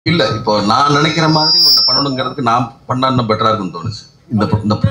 இல்ல இப்போ நான் நினைக்கிற மாதிரி ஒன்று பண்ணணுங்கிறதுக்கு நான் பண்ணா இன்னும் பெட்டரா இருக்கும்னு தோணுச்சு இந்த ப- இந்த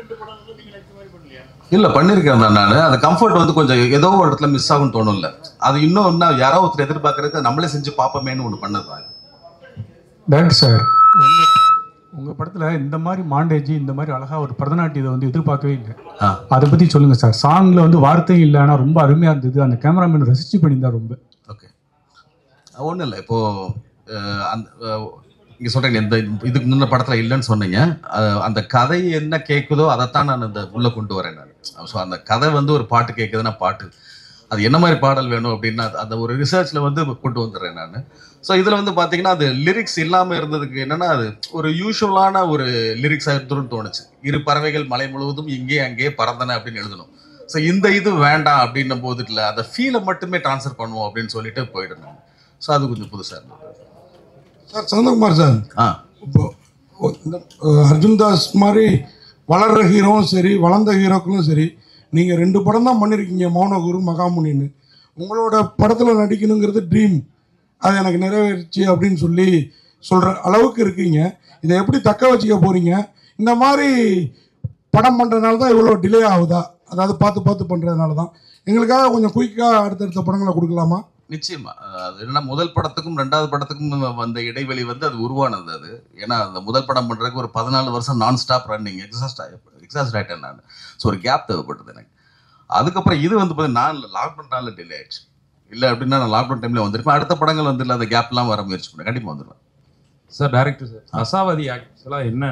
இல்ல பண்ணிருக்கேன் தான் நான் அந்த கம்ஃபர்ட் வந்து கொஞ்சம் ஏதோ ஒரு இடத்துல மிஸ் ஆகும்னு தோணும்ல அது இன்னும் இன்னும் யாரோ ஒருத்தர் எதிர்பார்க்கறதுக்கு நம்மளே செஞ்சு பார்ப்போமேன்னு ஒன்று பண்ணது தான் டேரக்டர் சார் உங்க உங்க படத்துல இந்த மாதிரி மாண்டேஜ் இந்த மாதிரி அழகா ஒரு பரதநாட்டியத்தை வந்து எதிர்பார்க்கவே இல்லை ஆ. அதை பத்தி சொல்லுங்க சார் சாங்ல வந்து வார்த்தை இல்லை ஆனா ரொம்ப அருமையா இருந்தது அந்த கேமராமேன் ரசிச்சு பண்ணியிருந்தா ரொம்ப ஓகே ஒன்றும் இல்லை இப்போ அஹ், அந்த அஹ், நீங்க சொல்றீங்க இந்த இதுக்கு முன்ன படத்துல இல்லைன்னு சொன்னீங்க அஹ், அந்த கதை என்ன கேட்குதோ அதைத்தான் நான் இந்த உள்ள கொண்டு வரேன் நான் ஸோ அந்த கதை வந்து ஒரு பாட்டு கேட்குதுன்னா பாட்டு அது என்ன மாதிரி பாடல் வேணும் அப்படின்னா அது- அந்த ஒரு ரிசர்ச்ல வந்து கொண்டு வந்துடுறேன் நான் ஸோ இதில் வந்து பார்த்தீங்கன்னா அது லிரிக்ஸ் இல்லாமல் இருந்ததுக்கு என்னன்னா அது ஒரு யூஷுவலான ஒரு லிரிக்ஸ் இருந்துருன்னு தோணுச்சு இரு பறவைகள் மலை முழுவதும் இங்கே அங்கே பறந்தன அப்படின்னு எழுதணும் ஸோ இந்த இது வேண்டாம் அப்படின்னும் போது இல்லை அந்த ஃபீலை மட்டுமே ட்ரான்ஸ்ஃபர் பண்ணுவோம் அப்படின்னு சொல்லிட்டு போயிடுறேன் ஸோ அது கொஞ்சம் புதுசாக இருந்தது சார் சந்தகுமார் சார் ஆ இப்போ ஒ- இந்த அஹ், அர்ஜுன் தாஸ் மாதிரி வளர்ற ஹீரோவும் சரி வளர்ந்த ஹீரோக்களும் சரி நீங்கள் ரெண்டு படம் தான் பண்ணியிருக்கீங்க மௌனகுரு மகாமுனின்னு உங்களோட படத்தில் நடிக்கணுங்கிறது ட்ரீம் அது எனக்கு நிறைவேறிச்சு அப்படின்னு சொல்லி சொல்கிற அளவுக்கு இருக்கீங்க இதை எப்படி தக்க வச்சுக்க போகிறீங்க இந்த மாதிரி படம் பண்ணுறதுனால தான் இவ்வளோ டிலே ஆகுதா அதாவது பார்த்து பார்த்து பண்ணுறதுனால தான் எங்களுக்காக கொஞ்சம் குயிக்காக அடுத்தடுத்த படங்களை கொடுக்கலாமா நிச்சயமா அஹ் அது என்னன்னா முதல் படத்துக்கும் ரெண்டாவது படத்துக்கும் வந்த இடைவெளி வந்து அது உருவானது அது ஏன்னா அந்த முதல் படம் பண்றதுக்கு ஒரு பதினாலு வருஷம் நான் ஸ்டாப் ரன்னிங் எக்ஸாஸ்ட் எக்ஸாஸ்ட் ஆயிட்டேன் நான் ஸோ ஒரு கேப் தேவைப்பட்டது எனக்கு அதுக்கப்புறம் இது வந்து பார்த்தீங்கன்னா நான் லாக்டவுன் டைம்ல டிலே ஆயிடுச்சு இல்லை அப்படின்னா நான் லாக்டவுன் டைம்ல வந்திருப்பேன் அடுத்த படங்கள் வந்து இல்லை அந்த கேப்லாம் வர முயற்சி பண்ணேன் கண்டிப்பாக வந்துடுவேன் சார் டைரக்டர் சார் ரசாவதி ஆக்சுவலாக என்ன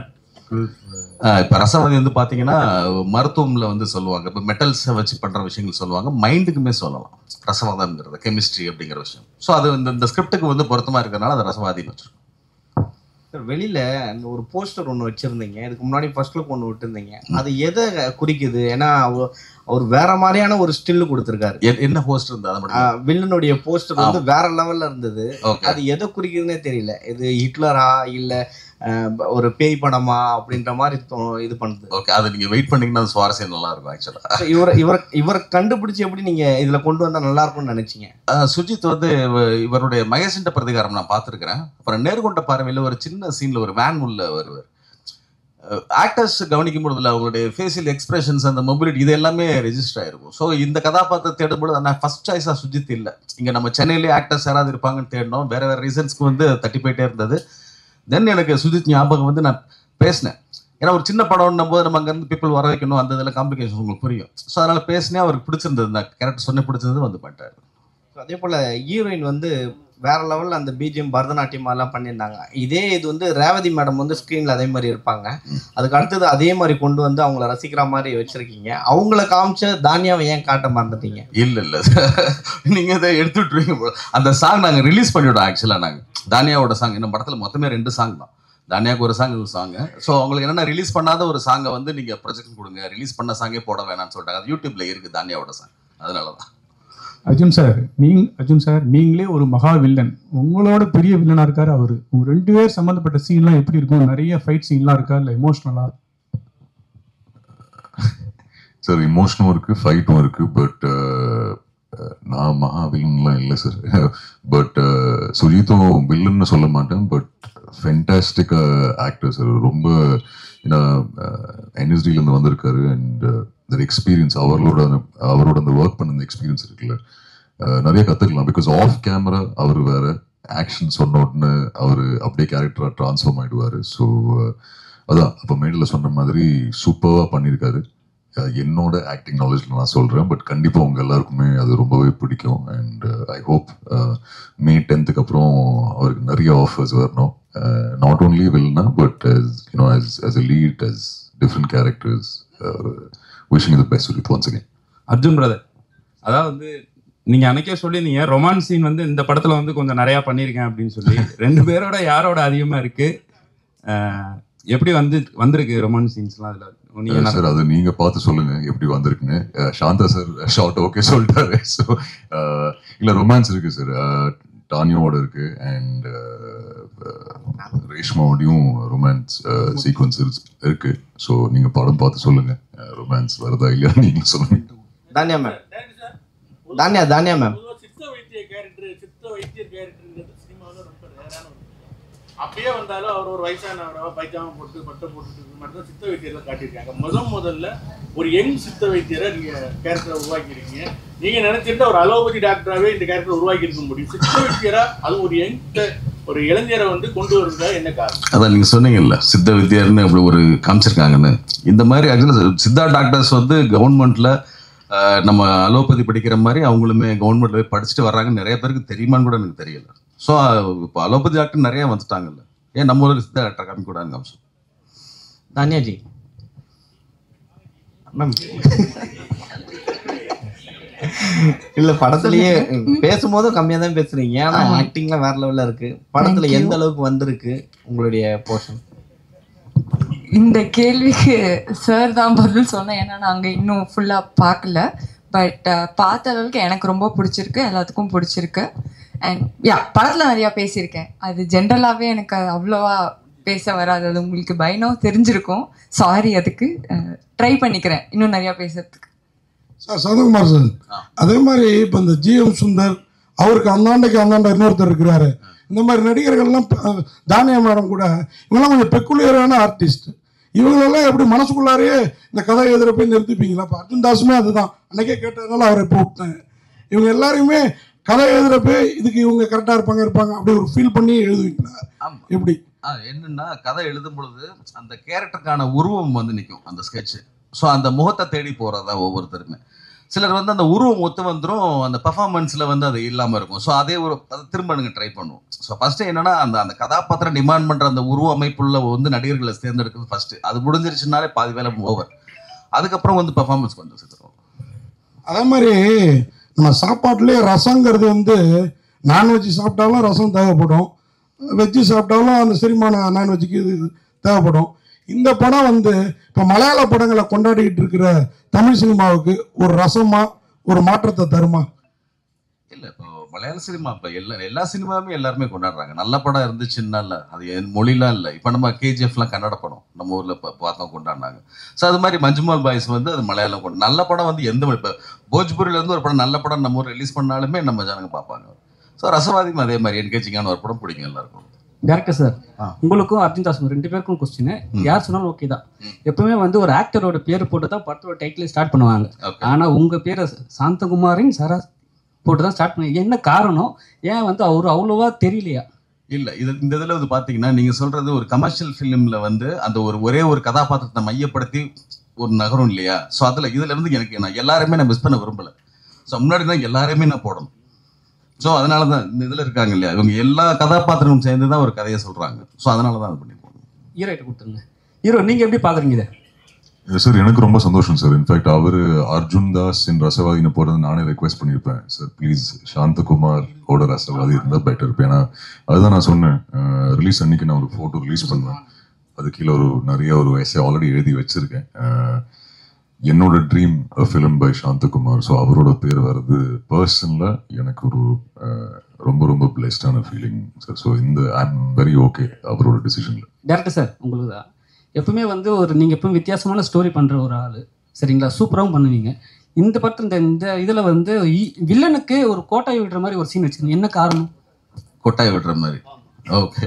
இப்போ ரசவதி வந்து பார்த்தீங்கன்னா மருத்துவம்ல வந்து சொல்லுவாங்க இப்போ மெட்டல்ஸை வச்சு பண்ணுற விஷயங்கள் சொல்லுவாங்க மைண்டுக்குமே சொல்லலாம் ரசவாதம்ங்கிறது கெமிஸ்ட்ரி அப்படிங்கிற விஷயம் ஸோ அது இந்த இந்த ஸ்கிரிப்டுக்கு வந்து பொருத்தமாக இருக்கிறதுனால அது ரசவாதின்னு வச்சிருக்கோம் சார் வெளியில அந்த ஒரு போஸ்டர் ஒன்று வச்சிருந்தீங்க இதுக்கு முன்னாடி ஃபர்ஸ்ட் லுக் ஒன்று விட்டுருந்தீங்க அது எதை குறிக்குது ஏன்னா அவர் அவர் வேற மாதிரியான ஒரு ஸ்டில் கொடுத்துருக்காரு எ- என்ன போஸ்ட் இருந்தா அதை மட்டும் வில்லனுடைய போஸ்டர் வந்து வேற லெவல்ல இருந்தது ஓகே அது எதை குறிக்குதுன்னே தெரியல இது ஹிட்லரா இல்ல அஹ், ஒரு பேய் படமா அப்படின்ற மாதிரி தோ- இது பண்ணுது ஓகே அது நீங்க வெயிட் பண்ணீங்கன்னா அது சுவாரஸ்யம் நல்லா இருக்கும் ஆக்சுவலா So, இவரை இவரை இவரை கண்டுபிடிச்சு எப்படி நீங்க இதுல கொண்டு வந்தா நல்லா இருக்கும்னு நினைச்சீங்க சுஜித் வந்து இவ- இவருடைய மகேசண்ட பிரதிகாரம் நான் பார்த்துருக்கிறேன் அப்புறம் நேர்கொண்ட பார்வையில் ஒரு சின்ன சீன்ல ஒரு வேன் உள்ள வருவார் ஆக்டர்ஸ் கவனிக்கும் பொழுதுல அவங்களுடைய ஃபேஷியல் எக்ஸ்பிரஷன்ஸ் அந்த மொபிலிட்டி இது எல்லாமே ரெஜிஸ்டர் ஆயிருக்கும் ஸோ இந்த கதாபாத்திரம் தேடும்பொழுது நான் ஃபர்ஸ்ட் சாய்ஸாக சுஜித் இல்லை இங்கே நம்ம சென்னையிலே ஆக்டர்ஸ் யாராவது இருப்பாங்கன்னு தேடினோம் வேற வேற ரீசன்ஸ்க்கு வந்து தட்டி போயிட்டே இருந்தது தென் எனக்கு சுஜித் ஞாபகம் வந்து நான் பேசினேன் ஏன்னா ஒரு சின்ன படம்னும் போது நம்ம அங்கேருந்து பீப்புள் வர வைக்கணும் அந்த இதில் காம்ப்ளிகேஷன் உங்களுக்கு புரியும் ஸோ அதனால பேசினேன் அவருக்கு பிடிச்சிருந்தது இந்த கேரக்டர் சொன்ன பிடிச்சிருந்தது வந்து பண்ணிட்டாரு So, அதே போல ஹீரோயின் வந்து வேற லெவல்ல அந்த பிஜிஎம் பரதநாட்டியம் எல்லாம் பண்ணியிருந்தாங்க இதே இது வந்து ரேவதி மேடம் வந்து ஸ்க்ரீன்ல அதே மாதிரி இருப்பாங்க அதுக்கு அடுத்தது அதே மாதிரி கொண்டு வந்து அவங்கள ரசிக்கிற மாதிரி வச்சிருக்கீங்க அவங்கள காமிச்ச தானியாவை ஏன் காட்ட மறந்துட்டீங்க இல்ல இல்ல நீங்க இதை எடுத்து விட்டுருவீங்க போல. அந்த சாங் நாங்க ரிலீஸ் பண்ணிவிட்டோம் ஆக்சுவலா நாங்க தானியாவோட சாங் இந்த படத்துல மொத்தமே ரெண்டு சாங் தான் தானியாவுக்கு ஒரு சாங் ஒரு சாங் ஸோ அவங்களுக்கு என்னன்னா ரிலீஸ் பண்ணாத ஒரு சாங்கை வந்து நீங்க ப்ரொஜெக்ட் கொடுங்க ரிலீஸ் பண்ண சாங்கே போட வேணாம்னு சொல்லிட்டாங்க அது யூடியூப்ல இருக்கு தானியாவோட சாங் அதனால தான் அர்ஜுன் சார் நீங்க அர்ஜுன் சார் நீங்களே ஒரு மகா வில்லன் உங்களோட பெரிய வில்லனா இருக்காரு அவரு உங்க ரெண்டு பேர் சம்பந்தப்பட்ட சீன்லாம் எப்படி இருக்கும் நிறைய ஃபைட் சீன்லாம் இருக்கா இல்ல எமோஷனலா சார் இமோஷனும் இருக்கு ஃபைட்டும் இருக்கு பட் நான் மகா வில்லன்லாம் இல்லை சார் பட் சுஜித்தும் வில்லன்னு சொல்ல மாட்டேன் பட் ஃபென்டாஸ்டிக் ஆக்டர் சார் ரொம்ப ஏன்னா என்எஸ்டிலேருந்து வந்திருக்காரு அண்ட் தட் எக்ஸ்பீரியன்ஸ் அவர்களோட அந்த- அவரோட அந்த ஒர்க் பண்ண அந்த எக்ஸ்பீரியன்ஸ் இருக்குல்ல அஹ், நிறைய கற்றுக்கலாம் பிகாஸ் ஆஃப் கேமரா அவர் வேற ஆக்ஷன் சொன்ன உடனே அவர் அப்படியே கேரக்டராக ட்ரான்ஸ்ஃபார்ம் ஆயிடுவார் ஸோ அதான் அப்போ மேடில் சொன்ன மாதிரி சூப்பராக பண்ணியிருக்காரு அஹ் என்னோட ஆக்டிங் நாலேஜ்ல நான் சொல்றேன் பட் கண்டிப்பா உங்க எல்லாருக்குமே அது ரொம்பவே பிடிக்கும் அண்ட் ஐ ஹோப் மே டென்த்துக்கு அப்புறம் அவருக்கு நிறைய ஆஃபர்ஸ் வரணும் நாட் ஓன்லி வில்னா but you know as as a lead as different characters uh, wishing you the best with once again Arjun brother அதாவது வந்து நீங்க அன்னைக்கே சொல்லியிருந்தீங்க ரொமான்ஸ் சீன் வந்து இந்த படத்துல வந்து கொஞ்சம் நிறைய பண்ணியிருக்கேன் அப்படின்னு சொல்லி ரெண்டு பேரோட யாரோட அதிகமா இருக்கு அஹ், எப்படி வந்து வந்திருக்கு ரொமான்ஸ் சீன்ஸ்லாம் அதுல நீங்க சார் நிறைய- அது நீங்க பார்த்து சொல்லுங்க எப்படி வந்திருக்குன்னு அஹ் சாந்தா சார் ஷார்ட் ஓகே சொல்லிட்டாரு ஸோ இல்ல ரொமான்ஸ் இருக்கு சார் டானியோட இருக்கு அண்ட் ரேஷ்மாவோடையும் ரொமான்ஸ் சீக்வன்ஸ் இருக்கு ஸோ நீங்க படம் பார்த்து சொல்லுங்க ரொமான்ஸ் வருதா இல்லையா நீங்க சொல்லுங்க தானியா மேம் தானியா தானியா மேம் பொதுவா சித்த வைத்திய கேரக்டர் சித்த வைத்தியர் கேரக்டர்ங்கிறது சினிமாவில் ரொம்ப ரேரான ஒன்று அப்பயே வந்தாலும் அவர் ஒரு வயசானவரோ பைஜாமா போட்டு பட்டை போட்டுட்டு இருக்க மாதிரி தான் சித்த வைத்தியர்ல காட்டியிருக்காங்க முதல் முதல்ல ஒரு யங் சித்த வைத்தியரை நீங்க கேரக்டரை உருவாக்கியிருக்கீங்க நீங்க நினைச்சிருந்தா ஒரு அலோபதி டாக்டராகவே இந்த கேரக்டர் உருவாக்கி இருக்க முடியும் சித்த வைத்தியரா அது ஒரு யங் ஒரு இளைஞரை வந்து கொண்டு வருதா என்ன காரணம் அதான் நீங்க சொன்னீங்கல்ல சித்த வித்யார்னு அப்படி ஒரு காமிச்சிருக்காங்கன்னு இந்த மாதிரி ஆக்சுவலாக சித்தா டாக்டர்ஸ் வந்து கவர்மெண்ட்ல நம்ம அலோபதி படிக்கிற மாதிரி அவங்களுமே கவர்மெண்ட்ல போய் படிச்சுட்டு வர்றாங்க நிறைய பேருக்கு தெரியுமான்னு கூட எனக்கு தெரியல ஸோ இப்போ அலோபதி டாக்டர் நிறைய வந்துட்டாங்கல்ல ஏன் நம்ம ஊருக்கு சித்தா டாக்டர் காமிக்கூடாதுன்னு காமிச்சோம் தானியாஜி மேம் இல்ல படத்துலயே பேசும்போதும் கம்மியா தான் பேசுறீங்க ஆனா ஆக்டிங்லாம் வேற லெவல்ல இருக்கு படத்துல Thank you. எந்த அளவுக்கு வந்திருக்கு உங்களுடைய போர்ஷன் இந்த கேள்விக்கு சார் தான் பதில் சொன்னேன் ஏன்னா நாங்கள் இன்னும் ஃபுல்லாக பார்க்கல பட் பார்த்த அளவுக்கு எனக்கு ரொம்ப பிடிச்சிருக்கு எல்லாத்துக்கும் பிடிச்சிருக்கு அண்ட் யா படத்தில் நிறையா பேசியிருக்கேன் அது ஜென்ரலாகவே எனக்கு அது அவ்வளோவா பேச வராது அது உங்களுக்கு பயணம் தெரிஞ்சிருக்கும் சாரி அதுக்கு ட்ரை பண்ணிக்கிறேன் இன்னும் நிறையா பேசுறதுக்கு சார் சதகுமார் சார் அதே மாதிரி இப்போ இந்த ஜிஎம் சுந்தர் அவருக்கு அந்தாண்டைக்கு அந்தாண்ட இன்னொருத்தர் இருக்கிறாரு இந்த மாதிரி நடிகர்கள்லாம் ப- தானியா மேடம் கூட இவங்கெல்லாம் கொஞ்சம் பெக்குலியரான ஆர்டிஸ்ட் இவங்களெல்லாம் எப்படி மனசுக்குள்ளாரையே இந்த கதை எழுதுற போய் நிறுத்திப்பீங்களா இப்போ அர்ஜுன் தாஸுமே அதுதான் அன்னைக்கே கேட்டதுனால அவரை இப்போ விட்டேன் இவங்க எல்லாரையுமே கதை எழுதுறப்ப இதுக்கு இவங்க கரெக்டாக இருப்பாங்க இருப்பாங்க அப்படி ஒரு ஃபீல் பண்ணி எழுதுவீங்களா ஆமா. எப்படி ஆ, என்னன்னா கதை எழுதும் பொழுது அந்த கேரக்டருக்கான உருவம் வந்து நிற்கும் அந்த ஸ்கெட்ச் ஸோ அந்த முகத்தை தேடி போறதா ஒவ்வொருத்தருமே சிலர் வந்து அந்த உருவம் ஒத்து வந்துடும் அந்த பெர்ஃபார்மன்ஸில் வந்து அது இல்லாமல் இருக்கும் ஸோ அதே ஒரு அதை திரும்ப நீங்கள் ட்ரை பண்ணுவோம் ஸோ ஃபஸ்ட்டு என்னன்னா அந்த அந்த கதாபாத்திரம் டிமாண்ட் பண்ணுற அந்த உருவ அமைப்புள்ள வந்து நடிகர்களை தேர்ந்தெடுக்கிறது ஃபஸ்ட்டு அது முடிஞ்சிருச்சுனாலே பாதி வேலை ஓவர் அதுக்கப்புறம் வந்து பெர்ஃபார்மன்ஸ் கொஞ்சம் சேர்த்துருவோம் அதே மாதிரி நம்ம சாப்பாட்டுலேயே ரசங்கிறது வந்து நான்வெஜ் சாப்பிட்டாலும் ரசம் தேவைப்படும் வெஜ்ஜு சாப்பிட்டாலும் அந்த செரிமானம் நான்வெஜ்ஜுக்கு இது தேவைப்படும் இந்த படம் வந்து இப்போ மலையாள படங்களை கொண்டாடிக்கிட்டு இருக்கிற தமிழ் சினிமாவுக்கு ஒரு ரசமா ஒரு மாற்றத்தை தருமா இல்லை இப்போ மலையாள சினிமா இப்போ எல்லா எல்லா சினிமாவுமே எல்லாருமே கொண்டாடுறாங்க நல்ல படம் இருந்துச்சுன்னா இல்லை அது என் மொழிலாம் இல்லை இப்போ நம்ம கேஜிஎஃப்லாம் கன்னட படம் நம்ம ஊரில் இப்போ பார்த்தோம் கொண்டாடினாங்க ஸோ அது மாதிரி மஞ்சுமால் பாய்ஸ் வந்து அது மலையாளம் கொண்டு நல்ல படம் வந்து எந்த இப்போ போஜ்பூரில் இருந்து ஒரு படம் நல்ல படம் நம்ம ஊர் ரிலீஸ் பண்ணாலுமே நம்ம ஜனங்க பார்ப்பாங்க ஸோ ரசவாதியும் அதே மாதிரி என்கேஜிங்கான ஒரு படம் பிடிக்கும் எல்லாருக்கும் டேரக்டர் சார் ஆ. உங்களுக்கும் அர்ஜுன் தாஸ் ரெண்டு பேருக்கும் கொஸ்டின் யார் சொன்னாலும் ஓகே தான் எப்பவுமே வந்து ஒரு ஆக்டரோட பேர் போட்டு தான் படத்தோட டைட்டில் ஸ்டார்ட் பண்ணுவாங்க ஓகே ஆனா உங்க பேரை சாந்தகுமாரின் சரா போட்டு தான் ஸ்டார்ட் பண்ணி என்ன காரணம் ஏன் வந்து அவரு அவ்வளோவா தெரியலையா இல்ல இது இந்த இதுல வந்து பாத்தீங்கன்னா நீங்க சொல்றது ஒரு கமர்ஷியல் ஃபிலிம்ல வந்து அந்த ஒரு ஒரே ஒரு கதாபாத்திரத்தை மையப்படுத்தி ஒரு நகரம் இல்லையா ஸோ அதுல இதுல இருந்து எனக்கு நான் எல்லாருமே நான் மிஸ் பண்ண விரும்பல ஸோ முன்னாடி தான் எல்லாருமே நான் போடணும் ஸோ அதனால தான் இந்த இதுல இருக்காங்க இல்லையா இவங்க எல்லா கதாபாத்திரமும் சேர்ந்து தான் ஒரு கதையை சொல்றாங்க ஸோ அதனால தான் அது பண்ணி போடணும் ஹீரோயிட்ட கொடுத்துருங்க ஹீரோ நீங்க எப்படி பாக்குறீங்க இதை சார் எனக்கு ரொம்ப சந்தோஷம் சார் இன்ஃபேக்ட் அவர் அர்ஜுன் தாஸ் இன் ரசவாதின்னு போறது நானே ரெக்வெஸ்ட் பண்ணியிருப்பேன் சார் ப்ளீஸ் சாந்தகுமார் ஓட ரசவாதி இருந்தால் பெட்டர் இருப்பேன் ஏன்னா அதுதான் நான் சொன்னேன் ரிலீஸ் அன்னைக்கு நான் ஒரு ஃபோட்டோ ரிலீஸ் பண்ணுவேன் அது கீழே ஒரு நிறைய ஒரு எஸ்ஏ ஆல்ரெடி எழுதி வச்சிருக்கேன் அஹ், என்னோட dream film by Santhakumar so அவரோட பேர் வர்றது பர்சனில் எனக்கு ஒரு அஹ், ரொம்ப ரொம்ப பிளெஸ்டான ஃபீலிங் சார் ஸோ இந்த ஐ எம் வெரி ஓகே அவரோட டிசிஷனில் டேரக்டர் சார் உங்களுக்கு தான் எப்பவுமே வந்து ஒரு நீங்க எப்பவும் வித்தியாசமான ஸ்டோரி பண்ற ஒரு ஆளு சரிங்களா சூப்பராகவும் பண்ணுவீங்க இந்த படத்தில் இந்த இந்த இதில் வந்து இ- வில்லனுக்கு ஒரு கோட்டாய் விடுற மாதிரி ஒரு சீன் வச்சிருக்கீங்க என்ன காரணம் கொட்டாய் விடுற மாதிரி ஓகே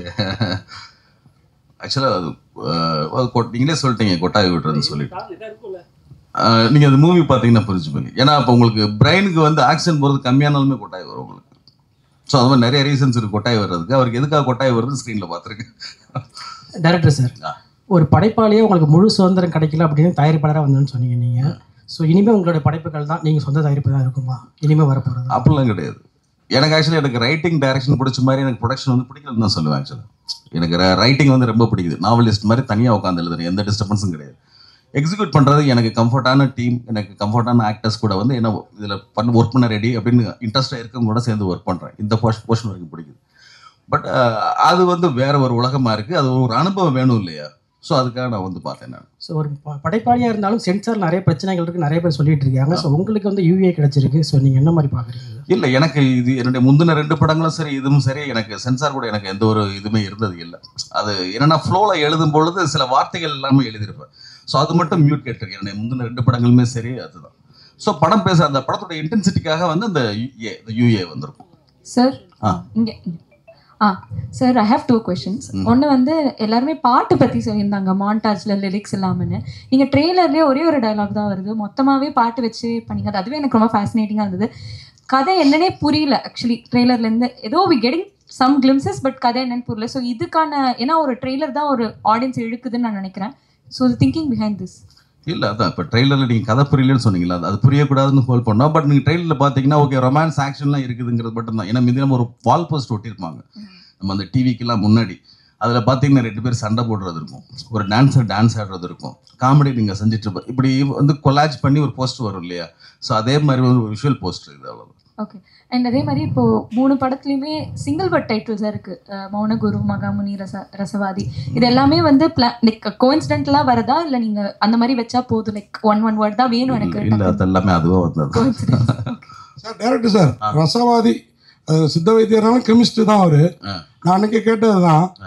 ஆக்சுவலாக அது அஹ், அது கொட்- நீங்களே சொல்லிட்டீங்க கொட்டாய் விடுறதுன்னு சொல்லிட்டு ஆஹ் நீங்க அந்த மூவி பார்த்தீங்கன்னா புரிஞ்சுப்பீங்க ஏன்னா அப்போ உங்களுக்கு பிரெயினுக்கு வந்து ஆக்சிஜன் போகிறது கம்மியானாலுமே கொட்டாய் வரும் உங்களுக்கு ஸோ அது மாதிரி நிறைய ரீசன்ஸ் இருக்கு கொட்டாய் வர்றதுக்கு அவருக்கு எதுக்காக கொட்டாய் வருது ஸ்க்ரீனில் பார்த்துருக்கேன் டைரக்டர் சார் ஆ. ஒரு படைப்பாளியே உங்களுக்கு முழு சுதந்திரம் கிடைக்கல அப்படின்னு தயாரிப்பாளராக வந்தோன்னு சொன்னீங்க நீங்கள் ஸோ இனிமேல் உங்களுடைய படைப்புகள் தான் நீங்கள் சொந்த தயாரிப்பு தான் இருக்குமா இனிமேல் வரப்போகிறது அப்படிலாம் கிடையாது எனக்கு ஆக்சுவலி எனக்கு ரைட்டிங் டைரக்ஷன் பிடிச்ச மாதிரி எனக்கு ப்ரொடக்ஷன் வந்து பிடிக்கலன்னு தான் சொல்லுவேன் ஆக்சுவலாக எனக்கு ரைட்டிங் வந்து ரொம்ப பிடிக்குது நாவலிஸ்ட் மாதிரி தனியாக உட்காந்து எழுதுறேன் எந்த டிஸ்டர்பன்ஸும் கிடையாது எக்ஸிக்யூட் பண்ணுறது எனக்கு கம்ஃபர்டான டீம் எனக்கு கம்ஃபர்டான ஆக்டர்ஸ் கூட வந்து என்ன இதில் பண்ண ஒர்க் பண்ண ரெடி அப்படின்னு இன்ட்ரெஸ்டாக இருக்கவங்க கூட சேர்ந்து ஒர்க் பண்ணுறேன் இந்த போர்ஷன் போர்ஷன் வரைக்கும் பிடிக்குது பட் அது வந்து வேற ஒரு உலகமாக இருக்குது அது ஒரு அனுபவம் வேணும் இல்லையா ஸோ அதுக்காக நான் வந்து பார்த்தேன் நான் ஸோ ஒரு ப- படைப்பாளியாக இருந்தாலும் சென்சார் நிறைய பிரச்சனைகள் இருக்குது நிறைய பேர் சொல்லிட்டு இருக்காங்க ஸோ உங்களுக்கு வந்து யூஏ கிடைச்சிருக்கு ஸோ நீங்கள் என்ன மாதிரி பார்க்குறீங்க இல்லை எனக்கு இது என்னுடைய முந்தின ரெண்டு படங்களும் சரி இதுவும் சரி எனக்கு சென்சார் கூட எனக்கு எந்த ஒரு இதுவுமே இருந்தது இல்லை அது என்னன்னா ஃப்ளோவில் எழுதும் பொழுது சில வார்த்தைகள் எல்லாமே எழுதியிருப்பேன் ஸோ அது மட்டும் மியூட் கேட்டிருக்கேன் என்னுடைய முந்தின ரெண்டு படங்களுமே சரி அதுதான் ஸோ படம் பேச அந்த படத்தோட இன்டென்சிட்டிக்காக வந்து அந்த யூஏ இந்த யூஏ வந்திருக்கும் சார் ஆ. இங்க ஆ sir I have two questions ஒன்று வந்து எல்லாருமே பாட்டு பற்றி சொல்லியிருந்தாங்க மாண்டாஜில் லிரிக்ஸ் இல்லாமன்னு நீங்கள் ட்ரெய்லர்லேயே ஒரே ஒரு டயலாக் தான் வருது மொத்தமாகவே பாட்டு வச்சு பண்ணீங்க அது அதுவே எனக்கு ரொம்ப ஃபேசினேட்டிங்காக இருந்தது கதை என்னன்னே புரியல ஆக்சுவலி ட்ரெய்லர்லேருந்து ஏதோ we getting some glimpses but கதை என்னன்னு புரியல ஸோ இதுக்கான ஏன்னா ஒரு ட்ரெய்லர் தான் ஒரு ஆடியன்ஸ் இழுக்குதுன்னு நான் நினைக்கிறேன் ஸோ திங்கிங் பிஹைண்ட் திஸ் இல்ல அதான் இப்போ ட்ரெய்லரில் நீங்கள் கதை புரியலன்னு சொன்னீங்களா அது- அது புரியக்கூடாதுன்னு ஹோல் பண்ணோம் பட் நீங்கள் ட்ரெய்லரில் பார்த்தீங்கன்னா ஓகே ரொமான்ஸ் ஆக்ஷன்லாம் இருக்குதுங்கிறது மட்டும் தான் ஏன்னா மீதி நம்ம ஒரு வால் போஸ்ட் ஒட்டியிருப்பாங்க நம்ம அந்த டிவிக்கெல்லாம் முன்னாடி அதில் பார்த்தீங்கன்னா ரெண்டு பேர் சண்டை போடுறது இருக்கும் ஒரு டான்ஸர் டான்ஸ் ஆடுறது இருக்கும் காமெடி நீங்கள் செஞ்சுட்டு இருப்ப இப்படி வந்து கொலாஜ் பண்ணி ஒரு போஸ்ட் வரும் இல்லையா ஸோ அதே மாதிரி ஒரு விஷுவல் போஸ்டர் இது அவ்வளோ ஓகே அண்ட் அதே மாதிரி இப்போ மூணு படத்துலையுமே சிங்கிள் பட் டைட்டில்ஸாக இருக்கு அஹ் மௌனகுரு மகாமுனி ரச ரசவாதி இது எல்லாமே வந்து பிளா லைக் கோயின்சிடென்டலாக வரதா இல்லை நீங்கள் அந்த மாதிரி வச்சா போதும் லைக் ஒன் ஒன் வேர்ட் தான் வேணும் எனக்கு இல்லை அது எல்லாமே அதுவாக வந்தது Coincidence. Sir director sir Rasavathi அஹ், சித்த வைத்தியர்னாலும் கெமிஸ்ட் தான் அவரு நான் அன்னைக்கு கேட்டது தான்